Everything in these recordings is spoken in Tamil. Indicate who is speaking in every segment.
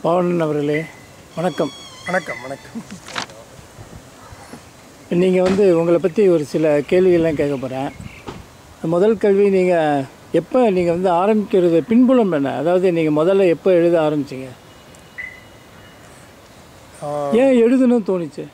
Speaker 1: பவன் அவர்களே வணக்கம்
Speaker 2: வணக்கம் வணக்கம்
Speaker 1: நீங்கள் வந்து உங்களை பற்றி ஒரு சில கேள்விகள்லாம் கேட்க போகிறேன் முதல் கேள்வி நீங்கள் எப்போ நீங்கள் வந்து ஆரம்பிக்கிறது பின்புலம் என்ன அதாவது நீங்கள் முதல்ல எப்போ எழுத ஆரம்பிச்சீங்க
Speaker 2: ஆஹ்,
Speaker 1: ஏன் எழுதணும்னு தோணுச்சு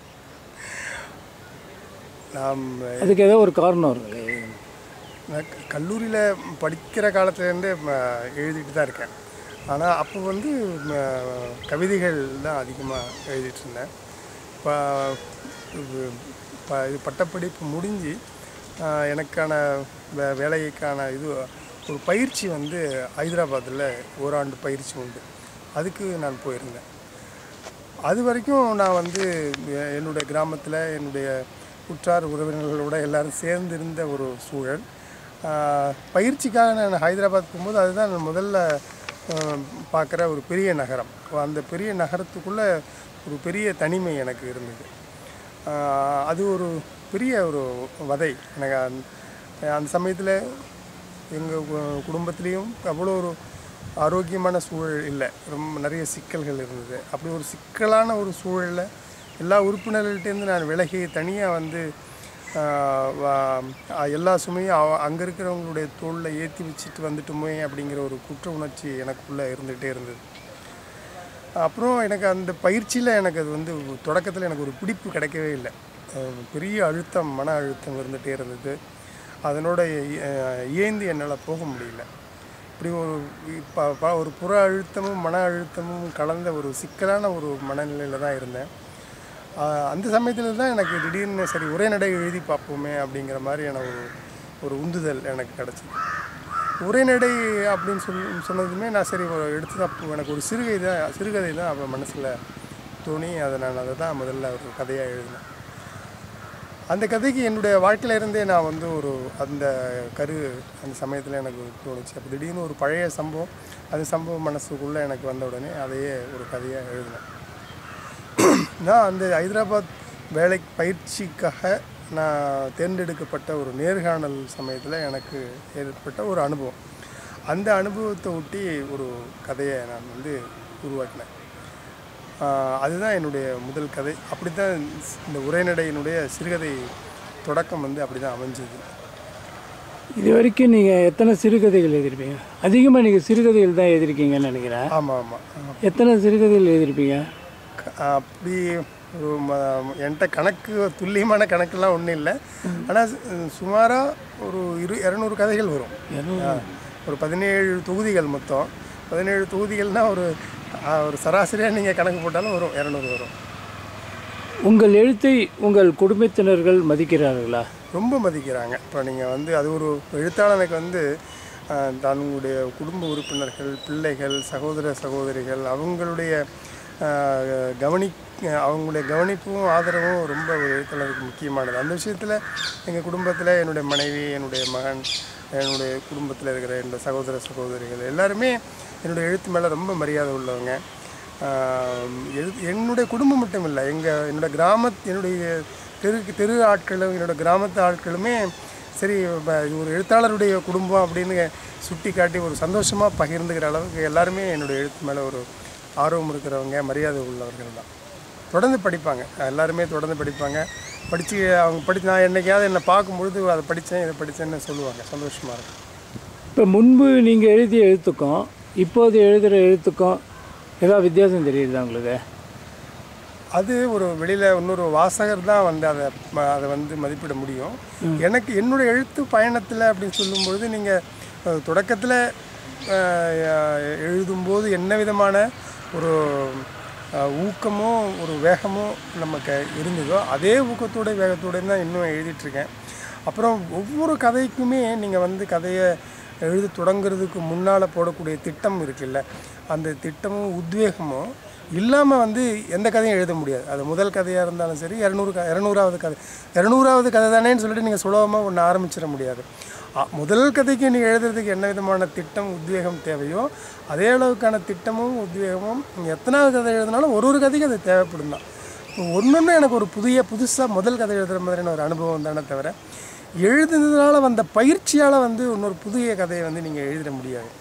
Speaker 2: நாம்
Speaker 1: அதுக்கு ஏதோ ஒரு காரணம் இருக்குல்ல
Speaker 2: நான் க- கல்லூரியில் படிக்கிற காலத்துலேருந்து எழுதிட்டு தான் இருக்கேன் ஆனால் அப்போ வந்து ம, கவிதைகள் தான் அதிகமாக எழுதிட்டு இருந்தேன் இப்போ இது ப- இது பட்டப்படிப்பு முடிஞ்சு ஆஹ், எனக்கான வே வேலைக்கான இது ஒரு பயிற்சி வந்து ஹைதராபாத்தில் ஓராண்டு பயிற்சி உண்டு அதுக்கு நான் போயிருந்தேன் அது வரைக்கும் நான் வந்து எ- என்னுடைய கிராமத்தில் என்னுடைய உற்றார் உறவினர்களோட எல்லாரும் சேர்ந்து இருந்த ஒரு சூழல் ஆஹ், பயிற்சிக்காக நான் ஹைதராபாத் போகும்போது அதுதான் நான் முதல்ல பார்க்குற ஒரு பெரிய நகரம் அந்த பெரிய நகரத்துக்குள்ளே ஒரு பெரிய தனிமை எனக்கு இருந்தது ஆஹ், அது ஒரு பெரிய ஒரு வதை எனக்கு அந்த- அந்த சமயத்தில் எங்கள் குடும்பத்துலேயும் அவ்வளோ ஒரு ஆரோக்கியமான சூழல் இல்லை ரொம்ப நிறைய சிக்கல்கள் இருந்தது அப்படி ஒரு சிக்கலான ஒரு சூழலில் எல்லா உறுப்பினர்கள்ட்டேருந்து நான் விலகி தனியாக வந்து ஆஹ், வா- ஆஹ், எல்லா சுமையும் அங்கே இருக்கிறவங்களுடைய தோளில் ஏற்றி வச்சுட்டு வந்துட்டோமே அப்படிங்கிற ஒரு குற்ற உணர்ச்சி எனக்குள்ளே இருந்துகிட்டே இருந்தது அப்புறம் எனக்கு அந்த பயிற்சியில் எனக்கு அது வந்து தொடக்கத்தில் எனக்கு ஒரு பிடிப்பு கிடைக்கவே இல்லை அஹ் பெரிய அழுத்தம் மன அழுத்தம் இருந்துகிட்டே இருந்தது அதனோட அஹ், இயைந்து என்னால் போக முடியல இப்படி ஒரு இப்போ ப- ஒரு புற அழுத்தமும் மன அழுத்தமும் கலந்த ஒரு சிக்கலான ஒரு மனநிலையில் தான் இருந்தேன் ஆஹ் அந்த சமயத்தில் தான் எனக்கு திடீர்னு சரி உரைநடை எழுதி பார்ப்போமே அப்படிங்கிற மாதிரியான ஒரு ஒரு உந்துதல் எனக்கு கிடச்சிது உரைநடை அப்படின்னு சொல் சொன்னதுமே நான் சரி ஒரு எடுத்து தான் அப்போ எனக்கு ஒரு சிறுகதை தான் சிறுகதை தான் அப்போ மனசில் தோணி அதை நான் அதை தான் முதல்ல ஒரு கதையாக எழுதினேன் அந்த கதைக்கு என்னுடைய வாழ்க்கையில இருந்தே நான் வந்து ஒரு அந்த கரு அந்த சமயத்தில் எனக்கு தோணுச்சு அப்போ திடீர்னு ஒரு பழைய சம்பவம் அந்த சம்பவம் மனசுக்குள்ளே எனக்கு வந்த உடனே அதையே ஒரு கதையாக எழுதினேன் நான் அந்த ஹைதராபாத் வேலை பயிற்சிக்காக நான் தேர்ந்தெடுக்கப்பட்ட ஒரு நேர்காணல் சமயத்தில் எனக்கு ஏற்பட்ட ஒரு அனுபவம் அந்த அனுபவத்தை ஒட்டி ஒரு கதையை நான் வந்து உருவாக்கினேன் ஆஹ் அதுதான் என்னுடைய முதல் கதை அப்படி தான் இந்த உரைநடையினுடைய சிறுகதை தொடக்கம் வந்து அப்படி தான் அமைஞ்சது
Speaker 1: இது வரைக்கும் நீங்கள் எத்தனை சிறுகதைகள் எழுதியிருப்பீங்க அதிகமாக நீங்கள் சிறுகதைகள் தான் எழுதியிருக்கீங்கன்னு நினைக்கிறேன்
Speaker 2: ஆமாம் ஆமாம்
Speaker 1: எத்தனை சிறுகதைகள் எழுதியிருப்பீங்க
Speaker 2: அப்படி ஒரு ம- என்கிட்ட கணக்கு துல்லியமான கணக்கெல்லாம் ஒன்றும் இல்லை ஆனால் சுமாராக ஒரு இரு இரநூறு கதைகள் வரும் ஆ, ஒரு பதினேழு தொகுதிகள் மொத்தம் பதினேழு தொகுதிகள்னால் ஒரு ஆ, ஒரு சராசரியாக நீங்கள் கணக்கு போட்டாலும் வரும் இரநூறு வரும்
Speaker 1: உங்கள் எழுத்தை உங்கள் குடும்பத்தினர்கள் மதிக்கிறார்களா
Speaker 2: ரொம்ப மதிக்கிறாங்க இப்போ நீங்கள் வந்து அது ஒரு எழுத்தாளனுக்கு வந்து ஆஹ், தன்னுடைய குடும்ப உறுப்பினர்கள் பிள்ளைகள் சகோதர சகோதரிகள் அவங்களுடைய ஆஹ், கவனி அவங்களுடைய கவனிப்பும் ஆதரவும் ரொம்ப ஒரு எழுத்தாளருக்கு முக்கியமானது அந்த விஷயத்தில் எங்கள் குடும்பத்தில் என்னுடைய மனைவி என்னுடைய மகன் என்னுடைய குடும்பத்தில் இருக்கிற என்னுடைய சகோதர சகோதரிகள் எல்லாருமே என்னுடைய எழுத்து மேலே ரொம்ப மரியாதை உள்ளவங்க ஆம், எழு- என்னுடைய குடும்பம் மட்டும் இல்லை எங்கள் என்னோட கிராமத் என்னுடைய தெரு தெரு ஆட்களும் என்னோட கிராமத்து ஆட்களுமே சரி ப- இது ஒரு எழுத்தாளருடைய குடும்பம் அப்படின்னு சுட்டி காட்டி ஒரு சந்தோஷமாக பகிர்ந்துக்கிற அளவுக்கு எல்லாருமே என்னுடைய எழுத்து மேலே ஒரு ஆர்வம் இருக்கிறவங்க மரியாதை உள்ளவர்கள் தான் தொடர்ந்து படிப்பாங்க எல்லாருமே தொடர்ந்து படிப்பாங்க படித்து அவங்க படித்து நான் என்னைக்காவது என்னை பார்க்கும்பொழுது அதை படித்தேன் இதை படித்தேன்னு சொல்லுவாங்க சந்தோஷமாக இருக்கும்
Speaker 1: இப்போ முன்பு நீங்கள் எழுதிய எழுத்துக்கும் இப்போது எழுதுகிற எழுத்துக்கும் ஏதாவது வித்தியாசம் தெரியுதா உங்களுக்கு
Speaker 2: அது ஒரு வெளியில் இன்னொரு வாசகர் தான் வந்து அதை ம- அதை வந்து மதிப்பிட முடியும் எனக்கு என்னுடைய எழுத்து பயணத்தில் அப்படின்னு சொல்லும்பொழுது நீங்கள் தொடக்கத்தில் எழுதும்போது என்ன விதமான ஒரு அஹ், ஊக்கமோ ஒரு வேகமோ நமக்கு இருந்ததோ அதே ஊக்கத்தோட வேகத்தோட தான் இன்னும் எழுதிட்டுருக்கேன் அப்புறம் ஒவ்வொரு கதைக்குமே நீங்கள் வந்து கதையை எழுத தொடங்குறதுக்கு முன்னால் போடக்கூடிய திட்டம் இருக்குல்ல அந்த திட்டமும் உத்வேகமும் இல்லாமல் வந்து எந்த கதையும் எழுத முடியாது அது முதல் கதையாக இருந்தாலும் சரி இரநூறு க இரநூறாவது கதை இரநூறாவது கதை தானேன்னு சொல்லிட்டு நீங்கள் சுலபமாக ஒன்று ஆரம்பிச்சிட முடியாது அ- முதல் கதைக்கு நீங்கள் எழுதுறதுக்கு என்ன விதமான திட்டம் உத்வேகம் தேவையோ அதே அளவுக்கான திட்டமும் உத்வேகமும் நீங்கள் எத்தனாவது கதை எழுதினாலும் ஒரு ஒரு கதைக்கு அது தேவைப்படும் தான் ஒன்று எனக்கு ஒரு புதிய புதுசாக முதல் கதை எழுதுகிற மாதிரியான ஒரு அனுபவம் தானே தவிர எழுதுனதுனால வந்த பயிற்சியால் வந்து இன்னொரு புதிய கதையை வந்து நீங்கள் எழுதிட முடியாது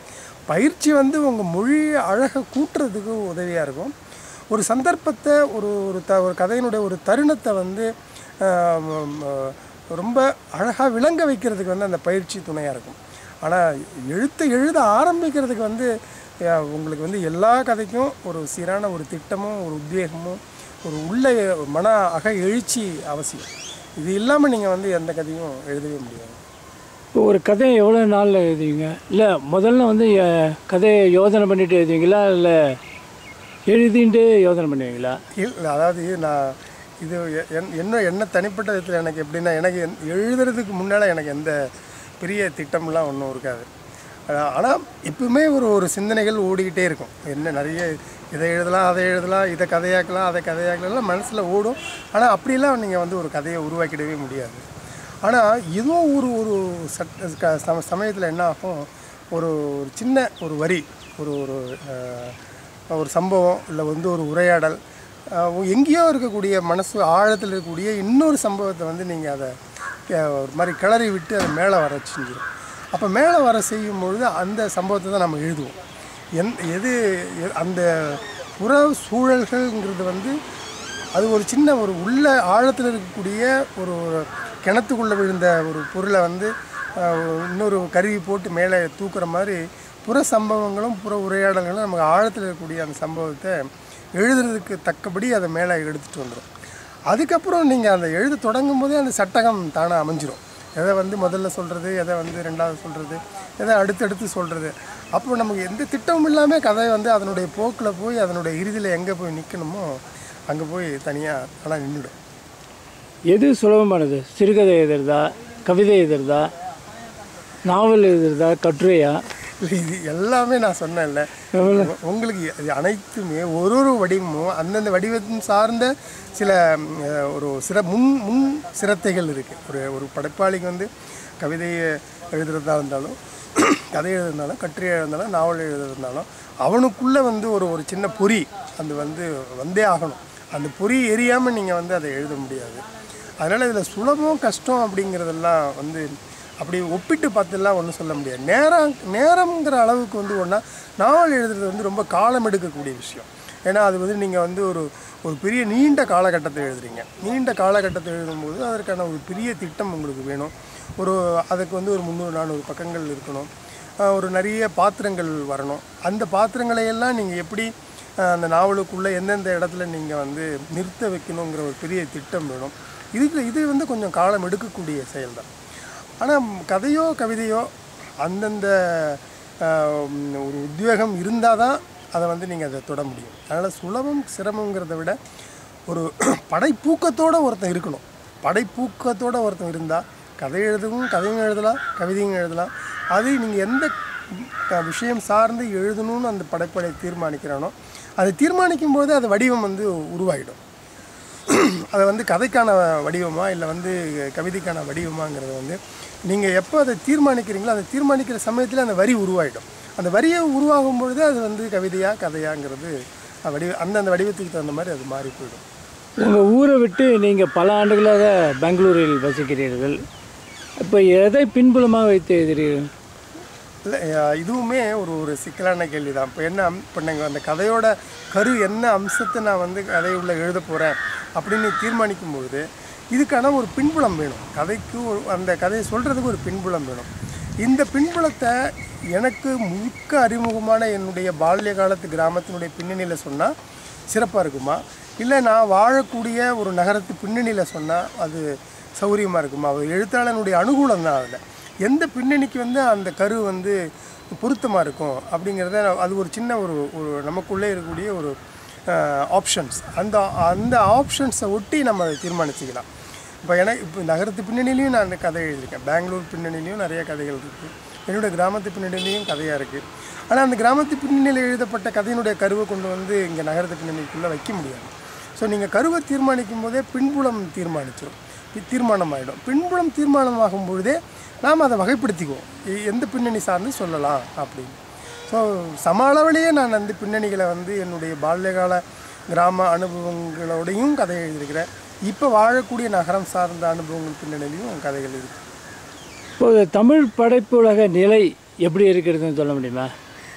Speaker 2: பயிற்சி வந்து உங்கள் மொழி அழகை கூட்டுறதுக்கு உதவியாக இருக்கும் ஒரு சந்தர்ப்பத்தை ஒரு ஒரு த ஒரு கதையினுடைய ஒரு தருணத்தை வந்து ஆஹ், ம், ரொம்ப அழகாக விளங்க வைக்கிறதுக்கு வந்து அந்த பயிற்சி துணையாக இருக்கும் ஆனால் எழுத்து எழுத ஆரம்பிக்கிறதுக்கு வந்து அஹ், உங்களுக்கு வந்து எல்லா கதைக்கும் ஒரு சீரான ஒரு திட்டமும் ஒரு உத்வேகமும் ஒரு உள்ள மன அக எழுச்சி அவசியம் இது இல்லாமல் நீங்கள் வந்து எந்த கதையும் எழுதவே முடியாது
Speaker 1: இப்போ ஒரு கதையை எவ்வளோ நாளில் எழுதுவீங்க இல்லை முதல்ல வந்து அஹ், கதையை யோசனை பண்ணிட்டு எழுதுவீங்களா இல்லை எழுதிட்டு யோசனை பண்ணுவீங்களா
Speaker 2: இல்லை அதாவது நான் இது எ- என்- என்ன என்ன தனிப்பட்ட விதத்தில் எனக்கு எப்படின்னா எனக்கு என்- எழுதுறதுக்கு முன்னால் எனக்கு எந்த பெரிய திட்டம்லாம் ஒன்றும் இருக்காது ஆனால் எப்பவுமே ஒரு ஒரு சிந்தனைகள் ஓடிக்கிட்டே இருக்கும் என்ன நிறைய இதை எழுதலாம் அதை எழுதலாம் இதை கதையாக்கலாம் அதை கதையாக்கலாம் மனசில் ஓடும் ஆனால் அப்படிலாம் நீங்கள் வந்து ஒரு கதையை உருவாக்கிடவே முடியாது ஆனால் ஏதோ ஒரு ஒரு சட் க- சம சமயத்தில் என்ன ஆகும் ஒரு ஒரு சின்ன ஒரு வரி ஒரு ஒரு அஹ், ஒரு சம்பவம் இல்லை வந்து ஒரு உரையாடல் அஹ், எங்கேயோ இருக்கக்கூடிய மனசு ஆழத்தில் இருக்கக்கூடிய இன்னொரு சம்பவத்தை வந்து நீங்கள் அதை அஹ், ஒரு மாதிரி கிளறி விட்டு அதை மேலே வர செஞ்சிடும் அப்போ மேலே வர செய்யும் பொழுது அந்த சம்பவத்தை தான் நம்ம எழுதுவோம் எந் எது எ- அந்த புற சூழல்கள்ங்கிறது வந்து அது ஒரு சின்ன ஒரு உள்ள ஆழத்தில் இருக்கக்கூடிய ஒரு கிணத்துக்குள்ளே விழுந்த ஒரு பொருளை வந்து அஹ், இன்னொரு கருவி போட்டு மேலே தூக்குற மாதிரி புற சம்பவங்களும் புற உரையாடல்களும் நமக்கு ஆழத்தில் இருக்கக்கூடிய அந்த சம்பவத்தை எழுதுறதுக்கு தக்கபடி அதை மேலே எடுத்துகிட்டு வந்துடும் அதுக்கப்புறம் நீங்கள் அந்த எழுத தொடங்கும் போதே அந்த சட்டகம் தானாக அமைஞ்சிரும் எதை வந்து முதல்ல சொல்கிறது எதை வந்து ரெண்டாவது சொல்கிறது எதை அடுத்தடுத்து சொல்கிறது அப்போ நமக்கு எந்த திட்டமும் இல்லாமல் கதை வந்து அதனுடைய போக்கில் போய் அதனுடைய இறுதியில் எங்கே போய் நிற்கணுமோ அங்கே போய் தனியாக ஆனால் நின்றுடும்
Speaker 1: எது சுலபமானது சிறுகதை எழுதுறதா கவிதை எழுதுறதா நாவல் எழுதுறதா கட்டுரையா
Speaker 2: இல்லை இது எல்லாமே நான் சொன்னேன்ல உ- உங்களுக்கு இது அனைத்துமே ஒரு ஒரு வடிவமும் அந்தந்த வடிவத்தின் சார்ந்த சில ம், அஹ், ஒரு சிற முன் முன் சிரத்தைகள் இருக்குது ஒரு ஒரு படைப்பாளிக்கு வந்து கவிதையை எழுதுறதா இருந்தாலும் கதை எழுதுனாலும் கட்டுரை எழுதினாலும் நாவல் எழுதுறதுனாலும் அவனுக்குள்ளே வந்து ஒரு ஒரு சின்ன பொறி அது வந்து வந்தே ஆகணும் அந்த பொறி எரியாமல் நீங்கள் வந்து அதை எழுத முடியாது அதனால் இதில் சுலபம் கஷ்டம் அப்படிங்கிறதெல்லாம் வந்து அப்படி ஒப்பிட்டு பார்த்துலாம் ஒன்றும் சொல்ல முடியாது நேரம் நேரம்ங்கிற அளவுக்கு வந்து ஒன்றா நாவல் எழுதுறது வந்து ரொம்ப காலம் எடுக்கக்கூடிய விஷயம் ஏன்னா அது வந்து நீங்கள் வந்து ஒரு ஒரு பெரிய நீண்ட காலகட்டத்தை எழுதுறீங்க நீண்ட காலகட்டத்தை எழுதும்போது அதற்கான ஒரு பெரிய திட்டம் உங்களுக்கு வேணும் ஒரு அதுக்கு வந்து ஒரு முந்நூறு நானூறு பக்கங்கள் இருக்கணும் ஆஹ் ஒரு நிறைய பாத்திரங்கள் வரணும் அந்த பாத்திரங்களை எல்லாம் நீங்கள் எப்படி ஆஹ் அந்த நாவலுக்குள்ளே எந்தெந்த இடத்துல நீங்கள் வந்து நிறுத்த வைக்கணுங்கிற ஒரு பெரிய திட்டம் வேணும் இதுக்கு இது வந்து கொஞ்சம் காலம் எடுக்கக்கூடிய செயல் தான் ஆனால் கதையோ கவிதையோ அந்தந்த ஆஹ், ஒரு உத்வேகம் இருந்தால் தான் அதை வந்து நீங்கள் அதை தொட முடியும் அதனால் சுலபம் சிரமங்கிறத விட ஒரு படைப்பூக்கத்தோட ஒருத்தன் இருக்கணும் படைப்பூக்கத்தோட ஒருத்தன் இருந்தால் கதை எழுதவும் கதையும் எழுதலாம் கவிதையும் எழுதலாம் அது நீங்கள் எந்த க- விஷயம் சார்ந்து எழுதணும்னு அந்த படைப்படை தீர்மானிக்கிறானோ அதை தீர்மானிக்கும் போது அது வடிவம் வந்து உருவாகிடும் அதை வந்து கதைக்கான வடிவமா இல்லை வந்து கவிதைக்கான வடிவமாங்கிறது வந்து நீங்கள் எப்போ அதை தீர்மானிக்கிறீங்களோ அதை தீர்மானிக்கிற சமயத்தில் அந்த வரி உருவாகிடும் அந்த வரியை உருவாகும் பொழுது அது வந்து கவிதையா கதையாங்கிறது அஹ் வடிவ அந்தந்த வடிவத்துக்கு தகுந்த மாதிரி அது மாறி போயிடும்
Speaker 1: உங்கள் ஊரை விட்டு நீங்கள் பல ஆண்டுகளாக பெங்களூரில் வசிக்கிறீர்கள் இப்போ எதை பின்புலமாக வைத்து எழுதுகிறீர்கள்
Speaker 2: இல்லை இதுவுமே ஒரு ஒரு சிக்கலான கேள்வி தான் இப்போ என்ன இப்போ நாங்கள் அந்த கதையோட கரு என்ன அம்சத்தை நான் வந்து கதையுள்ள எழுத போகிறேன் அப்படின்னு தீர்மானிக்கும் பொழுது இதுக்கான ஒரு பின்புலம் வேணும் கதைக்கு ஒரு அந்த கதையை சொல்கிறதுக்கு ஒரு பின்புலம் வேணும் இந்த பின்புலத்தை எனக்கு முழுக்க அறிமுகமான என்னுடைய பால்ய காலத்து கிராமத்தினுடைய பின்னணியில் சொன்னால் சிறப்பாக இருக்குமா இல்லை நான் வாழக்கூடிய ஒரு நகரத்து பின்னணியில் சொன்னால் அது சௌரியமாக இருக்குமா ஒரு எழுத்தாளனுடைய அனுகூலம் தான் அதில் எந்த பின்னணிக்கு வந்து அந்த கரு வந்து பொருத்தமாக இருக்கும் அப்படிங்கிறத நான் அது ஒரு சின்ன ஒரு ஒரு நமக்குள்ளே இருக்கக்கூடிய ஒரு ஆப்ஷன்ஸ் அந்த அந்த ஆப்ஷன்ஸை ஒட்டி நம்ம அதை தீர்மானிச்சுக்கலாம் இப்போ எனக்கு இப்போ நகரத்து பின்னணியிலையும் நான் கதை எழுதியிருக்கேன் பெங்களூர் பின்னணியிலையும் நிறைய கதைகள் இருக்குது என்னோட கிராமத்து பின்னணியிலையும் கதையாக இருக்குது ஆனால் அந்த கிராமத்து பின்னணியில் எழுதப்பட்ட கதையினுடைய கருவை கொண்டு வந்து இங்கே நகரத்து பின்னணிக்குள்ளே வைக்க முடியாது ஸோ நீங்கள் கருவை தீர்மானிக்கும் போதே பின்புலம் தீர்மானிச்சிடும் தி- தீர்மானமாயிடும் பின்புலம் தீர்மானமாகும் பொழுதே நாம் அதை வகைப்படுத்திக்குவோம் எ- எந்த பின்னணி சார்ந்து சொல்லலாம் அப்படின்னு ஸோ சம அளவிலேயே நான் அந்த பின்னணிகளை வந்து என்னுடைய பால்யகால கிராம அனுபவங்களோடையும் கதை எழுதியிருக்கிறேன் இப்போ வாழக்கூடிய நகரம் சார்ந்த அனுபவங்கள் பின்னணியிலையும் கதைகள் இருக்குது
Speaker 1: இப்போது தமிழ் படைப்புலக நிலை எப்படி இருக்கிறதுன்னு சொல்ல முடியுமா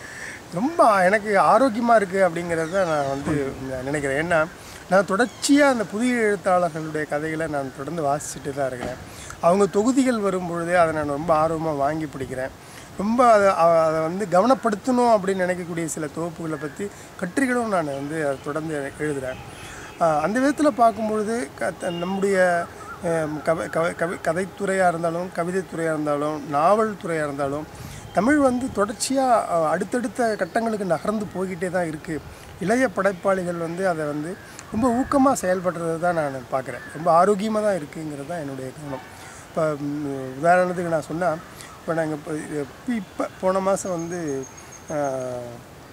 Speaker 2: ரொம்ப எனக்கு ஆரோக்கியமாக இருக்குது அப்படிங்கிறத நான் வந்து நினைக்கிறேன் ஏன்னா நான் தொடர்ச்சியாக அந்த புதிய எழுத்தாளர்களுடைய கதைகளை நான் தொடர்ந்து வாசிச்சுட்டு தான் இருக்கிறேன் அவங்க தொகுதிகள் வரும்பொழுதே அதை நான் ரொம்ப ஆர்வமாக வாங்கி பிடிக்கிறேன் ரொம்ப அதை அ- அதை வந்து கவனப்படுத்தணும் அப்படின்னு நினைக்கக்கூடிய சில தொகுப்புகளை பற்றி கட்டுரைகளும் நான் வந்து அதை தொடர்ந்து எழுதுகிறேன் ஆஹ் அந்த விதத்தில் பார்க்கும்பொழுது க த- நம்முடைய ஆம், கவ கவ கவி கதைத்துறையாக இருந்தாலும் கவிதைத்துறையாக இருந்தாலும் நாவல் துறையாக இருந்தாலும் தமிழ் வந்து தொடர்ச்சியாக அடுத்தடுத்த கட்டங்களுக்கு நகர்ந்து போய்கிட்டே தான் இருக்குது இளைய படைப்பாளிகள் வந்து அதை வந்து ரொம்ப ஊக்கமாக செயல்படுறது தான் நான் பார்க்குறேன் ரொம்ப ஆரோக்கியமாக தான் இருக்குங்கிறது தான் என்னுடைய கவனம் இப்போ ம், உதாரணத்துக்கு நான் சொன்னால் இப்போ நாங்கள் இப்போ இப்போ போன மாதம் வந்து ஆஹ்,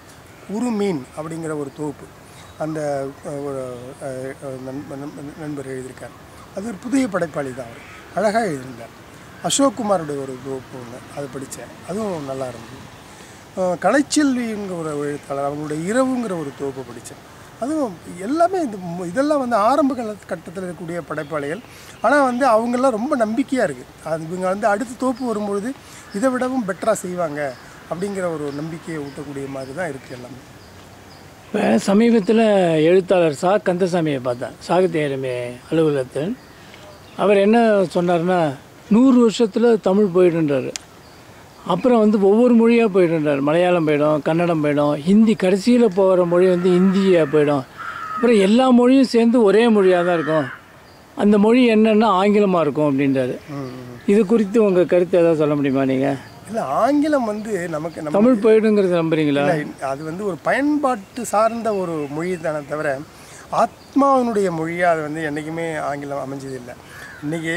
Speaker 2: உரு மீன் அப்படிங்கிற ஒரு தொகுப்பு அந்த அஹ், ஒரு அஹ், அஹ், நண்ப- நண்ப- நண்பர் எழுதியிருக்கார் அது ஒரு புதிய படைப்பாளி தான் அவர் அழகாக எழுதியிருந்தார் அசோக் குமாருடைய ஒரு தொகுப்பு ஒன்று அது படித்தேன் அதுவும் நல்லா இருந்தது அஹ், கலைச்செல்விங்கிற ஒரு எழுத்தாளர் அவங்களுடைய இரவுங்கிற ஒரு தொகுப்பு படித்தேன் அதுவும் எல்லாமே இந்த மு- இதெல்லாம் வந்து ஆரம்ப கால கட்டத்தில் இருக்கக்கூடிய படைப்பாளிகள் ஆனால் வந்து அவங்கெல்லாம் ரொம்ப நம்பிக்கையாக இருக்குது அது இவங்க வந்து அடுத்த தொகுப்பு வரும்பொழுது இதை விடவும் பெட்டராக செய்வாங்க அப்படிங்கிற ஒரு நம்பிக்கையை ஊட்டக்கூடிய மாதிரி தான் இருக்குது எல்லாமே
Speaker 1: இப்போ சமீபத்தில் எழுத்தாளர் சா கந்தசாமியை பார்த்தேன் சாகித்ய அகாடமி அலுவலகத்தில் அவர் என்ன சொன்னார்னா நூறு வருஷத்தில் தமிழ் போயிடுன்றார் அப்புறம் வந்து ஒவ்வொரு மொழியாக போயிடுன்றார் மலையாளம் போயிடும் கன்னடம் போயிடும் ஹிந்தி கடைசியில் போகிற மொழி வந்து இந்தியாக போயிடும் அப்புறம் எல்லா மொழியும் சேர்ந்து ஒரே மொழியாக தான் இருக்கும் அந்த மொழி என்னன்னா ஆங்கிலமாக இருக்கும் அப்படின்றாரு இது குறித்து உங்கள் கருத்து ஏதாவது சொல்ல முடியுமா நீங்கள்
Speaker 2: இல்லை ஆங்கிலம் வந்து நமக்கு நம்ம
Speaker 1: தமிழ் போயிடுங்கிறது நம்புறீங்களா
Speaker 2: இல்லை, அது வந்து ஒரு பயன்பாட்டு சார்ந்த ஒரு மொழி தானே தவிர ஆத்மாவினுடைய மொழியாக அது வந்து என்றைக்குமே ஆங்கிலம் அமைஞ்சதில்லை இன்றைக்கி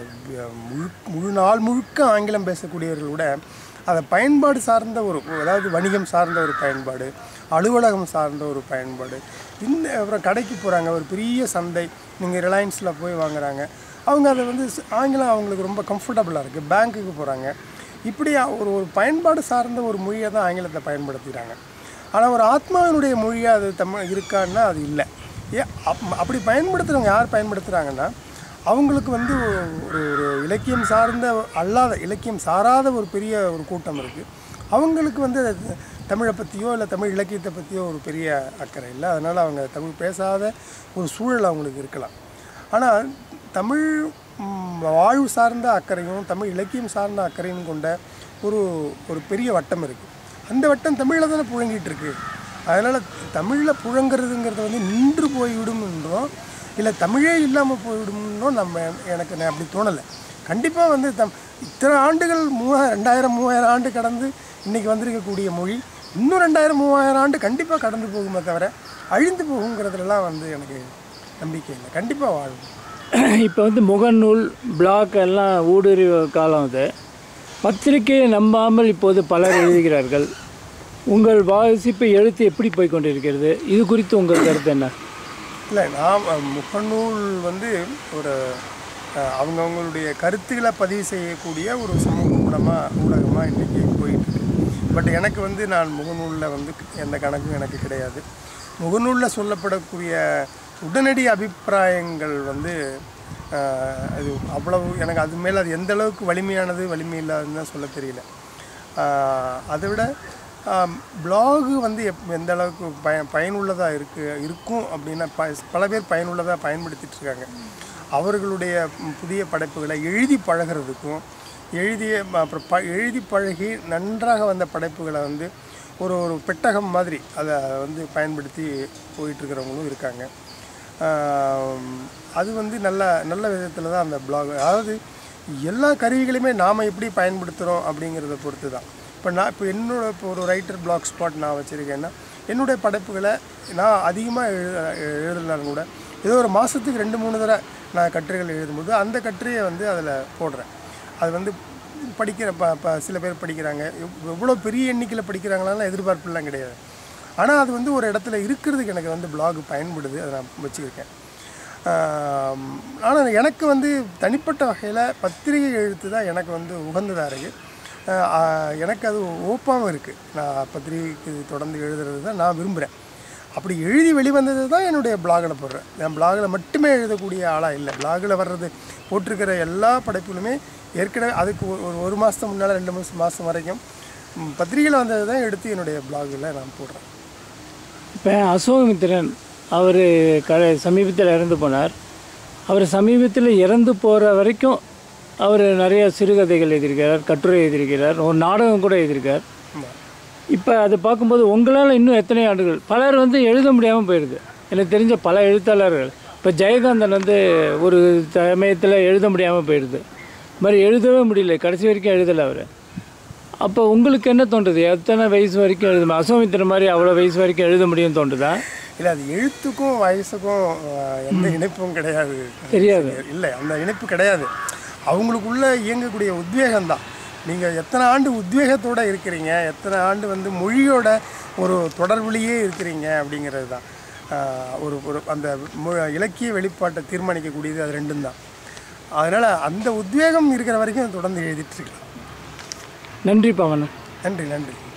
Speaker 2: முழு முழு நாள் முழுக்க ஆங்கிலம் பேசக்கூடியவர்கள் கூட அதை பயன்பாடு சார்ந்த ஒரு அதாவது வணிகம் சார்ந்த ஒரு பயன்பாடு அலுவலகம் சார்ந்த ஒரு பயன்பாடு இந்த அப்புறம் கடைக்கு போகிறாங்க ஒரு பெரிய சந்தை நீங்கள் ரிலையன்ஸில் போய் வாங்குறாங்க அவங்க அதை வந்து ஸ்- ஆங்கிலம் அவங்களுக்கு ரொம்ப கம்ஃபர்டபுளாக இருக்குது பேங்க்குக்கு போகிறாங்க இப்படி ஒரு ஒரு பயன்பாடு சார்ந்த ஒரு மொழியை தான் ஆங்கிலத்தை பயன்படுத்துகிறாங்க ஆனால் ஒரு ஆத்மாவினுடைய மொழியாக அது தமிழ் இருக்கான்னா அது இல்லை ஏன் அப் அப்படி பயன்படுத்துகிறவங்க யார் பயன்படுத்துகிறாங்கன்னா அவங்களுக்கு வந்து ஒரு ஒரு இலக்கியம் சார்ந்த அல்லாத இலக்கியம் சாராத ஒரு பெரிய ஒரு கூட்டம் இருக்குது அவங்களுக்கு வந்து அது தமிழை பற்றியோ இல்லை தமிழ் இலக்கியத்தை பற்றியோ ஒரு பெரிய அக்கறை இல்லை அதனால் அவங்க தமிழ் பேசாத ஒரு சூழல் அவங்களுக்கு இருக்கலாம் ஆனால் தமிழ் ம், வாழ்வு சார்ந்த அக்கறையும் தமிழ் இலக்கியம் சார்ந்த அக்கறையும் கொண்ட ஒரு ஒரு பெரிய வட்டம் இருக்குது அந்த வட்டம் தமிழில் தானே புழங்கிட்டு இருக்கு அதனால் தமிழில் புழங்குறதுங்கிறது வந்து நின்று போய்விடும் என்றும் இல்லை தமிழே இல்லாமல் போய்விடும்னோ நம்ம எனக்கு நான் அப்படி தோணலை கண்டிப்பாக வந்து தம் இத்தனை ஆண்டுகள் மூவாயிரம் ரெண்டாயிரம் மூவாயிரம் ஆண்டு கடந்து இன்றைக்கி வந்திருக்கக்கூடிய மொழி இன்னும் ரெண்டாயிரம் மூவாயிரம் ஆண்டு கண்டிப்பாக கடந்து போகுமே தவிர அழிந்து போகுங்கிறதுலலாம் வந்து எனக்கு நம்பிக்கை இல்லை கண்டிப்பாக வாழும்
Speaker 1: இப்போ வந்து முகநூல் பிளாக் எல்லாம் ஊடுருவி காலம் அது பத்திரிகையை நம்பாமல் இப்போது பலர் எழுதுகிறார்கள் உங்கள் வாசிப்பு எழுத்து எப்படி போய் கொண்டிருக்கிறது இது குறித்து உங்கள் கருத்து என்ன
Speaker 2: இல்லை நான் அஹ், முகநூல் வந்து ஒரு அஹ், அவங்கவங்களுடைய கருத்துக்களை பதிவு செய்யக்கூடிய ஒரு சமூக ஊடகமாக ஊடகமாக இன்றைக்கி போயிட்டுருக்கு பட் எனக்கு வந்து நான் முகநூலில் வந்து எந்த கணக்கும் எனக்கு கிடையாது முகநூலில் சொல்லப்படக்கூடிய உடனடி அபிப்பிராயங்கள் வந்து அஹ், அது அவ்வளவு எனக்கு அது மேலே அது எந்த அளவுக்கு வலிமையானது வலிமை இல்லாததுன்னு தான் சொல்ல தெரியல ஆஹ் அதை விட பிளாகு வந்து எப் எந்த அளவுக்கு பய பயனுள்ளதாக இருக்கு இருக்கும் அப்படின்னா ப பல பேர் பயனுள்ளதாக பயன்படுத்திட்டு இருக்காங்க அவர்களுடைய ம், புதிய படைப்புகளை எழுதி பழகிறதுக்கும் எழுதிய ம, அப்புறம் ப எழுதி பழகி நன்றாக வந்த படைப்புகளை வந்து ஒரு ஒரு பெட்டகம் மாதிரி அதை வந்து பயன்படுத்தி போயிட்டுருக்கிறவங்களும் இருக்காங்க ஆம், அது வந்து நல்ல நல்ல விதத்தில் தான் அந்த பிளாக் அதாவது எல்லா கருவிகளையுமே நாம் எப்படி பயன்படுத்துகிறோம் அப்படிங்கிறத பொறுத்து தான் இப்போ நான் இப்போ என்னோட இப்போ ஒரு ரைட்டர் பிளாக் ஸ்பாட் நான் வச்சுருக்கேன்னா என்னுடைய படைப்புகளை நான் அதிகமாக எழுத எழுதலாம் கூட ஏதோ ஒரு மாதத்துக்கு ரெண்டு மூணு தடவை நான் கட்டுரைகள் எழுதும்போது அந்த கட்டுரையை வந்து அதில் போடுறேன் அது வந்து படிக்கிற ப ப சில பேர் படிக்கிறாங்க எவ்- எவ்வளோ பெரிய எண்ணிக்கையில் படிக்கிறாங்களான்னு எதிர்பார்ப்புலாம் கிடையாது ஆனால் அது வந்து ஒரு இடத்துல இருக்கிறதுக்கு எனக்கு வந்து blog பயன்படுது அதை நான் வச்சுருக்கேன் ஆனால் எனக்கு வந்து தனிப்பட்ட வகையில் பத்திரிகை எழுத்து தான் எனக்கு வந்து உகந்ததாக இருக்குது எனக்கு அது ஓப்பாகவும் இருக்குது நான் பத்திரிகைக்கு தொடர்ந்து எழுதுறது தான் நான் விரும்புகிறேன் அப்படி எழுதி வெளிவந்தது தான் என்னுடைய பிளாகில் போடுறேன் என் பிளாகில் மட்டுமே எழுதக்கூடிய ஆளாக இல்லை பிளாகில் வர்றது போட்டிருக்கிற எல்லா படைப்புகளுமே ஏற்கனவே அதுக்கு ஒரு- ஒரு ஒரு மாதம் முன்னால் ரெண்டு மாதம் மாதம் வரைக்கும் பத்திரிகையில் வந்தது தான் எடுத்து என்னுடைய பிளாகில் நான் போடுறேன்
Speaker 1: இப்போ அசோகமித்திரன் அவர் க சமீபத்தில் இறந்து போனார் அவர் சமீபத்தில் இறந்து போகிற வரைக்கும் அவர் நிறைய சிறுகதைகள் எழுதியிருக்கிறார் கட்டுரை எழுதியிருக்கிறார் ஒரு நாடகம் கூட எழுதியிருக்கார்
Speaker 2: ஆமாம்
Speaker 1: இப்போ அது பார்க்கும்போது உங்களால் இன்னும் எத்தனை ஆண்டுகள் பலர் வந்து எழுத முடியாமல் போயிடுது எனக்கு தெரிஞ்ச பல எழுத்தாளர்கள் இப்போ ஜெயகாந்தன் வந்து ஒரு சமயத்தில் எழுத முடியாமல் போயிடுது இது மாதிரி எழுதவே முடியல கடைசி வரைக்கும் எழுதலை அவர் அப்போ உங்களுக்கு என்ன தோன்றுது எத்தனை வயசு வரைக்கும் எழுத அசோமித்திர மாதிரி அவ்வளோ வயசு வரைக்கும் எழுத முடியும்னு தோன்றுதா
Speaker 2: இல்லை அது எழுத்துக்கும் வயசுக்கும் அஹ், எந்த இணைப்பும் கிடையாது
Speaker 1: தெரியாது
Speaker 2: இல்லை அந்த இணைப்பு கிடையாது அவங்களுக்குள்ள இயங்கக்கூடிய உத்வேகம் தான் நீங்கள் எத்தனை ஆண்டு உத்வேகத்தோடு இருக்கிறீங்க எத்தனை ஆண்டு வந்து மொழியோட ஒரு தொடர்புலேயே இருக்கிறீங்க அப்படிங்கிறது தான் ஆஹ், ஒரு ஒரு அந்த மொ- இலக்கிய வெளிப்பாட்டை தீர்மானிக்கக்கூடியது அது ரெண்டும் தான் அதனால் அந்த உத்வேகம் இருக்கிற வரைக்கும் தொடர்ந்து எழுதிட்டு இருக்கலாம்
Speaker 1: நன்றி பவன்
Speaker 2: நன்றி நன்றி